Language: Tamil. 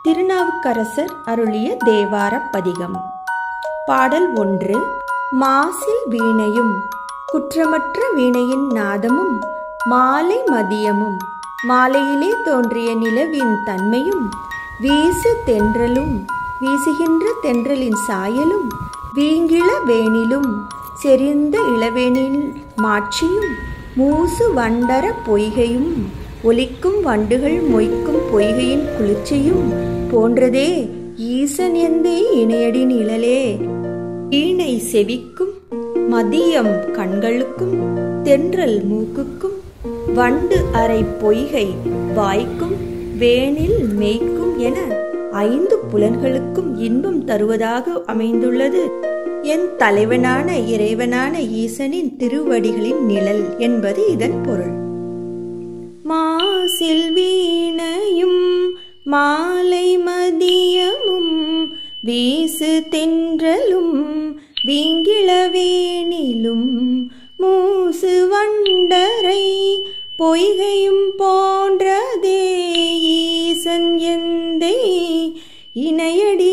திருநாவுக்கரசர் அருளிய தேவாரப் பதிகம் பாடல் ஒன்று மாசில் வீணையும் குற்றமற்ற வீணையின் நாதமும் மாலை மதியமும் மாலையிலே தோன்றிய நிலவின் தன்மையும் வீசு தென்றலும் வீசுகின்ற தென்றலின் சாயலும் வீங்கிள வேனிலும் செறிந்த இளவேனில் மாட்சியும் மூசு வண்டர பொய்கையும் ஒலிக்கும் வண்டுகள் மொய்க்கும் பொய்கையின் குளிர்ச்சியும் போன்றதே ஈசன் எந்தை இணையடி நிழலே வீணை செவிக்கும் மதியம் கண்களுக்கும் தென்றல் மூக்குக்கும் வண்டு அறை பொய்கை வாய்க்கும் வேனில் மேய்க்கும் என ஐந்து புலன்களுக்கும் இன்பம் தருவதாக அமைந்துள்ளது என் தலைவனான இறைவனான ஈசனின் திருவடிகளின் நிழல் என்பது இதன் பொருள் மாசில் வீணையும் மாலை மதியமும் வீசு தென்றலும் வீங்கிளவேனிலும் மூசு வண்டரை பொய்கையும் போன்றதே ஈசன் எந்தை இணையடி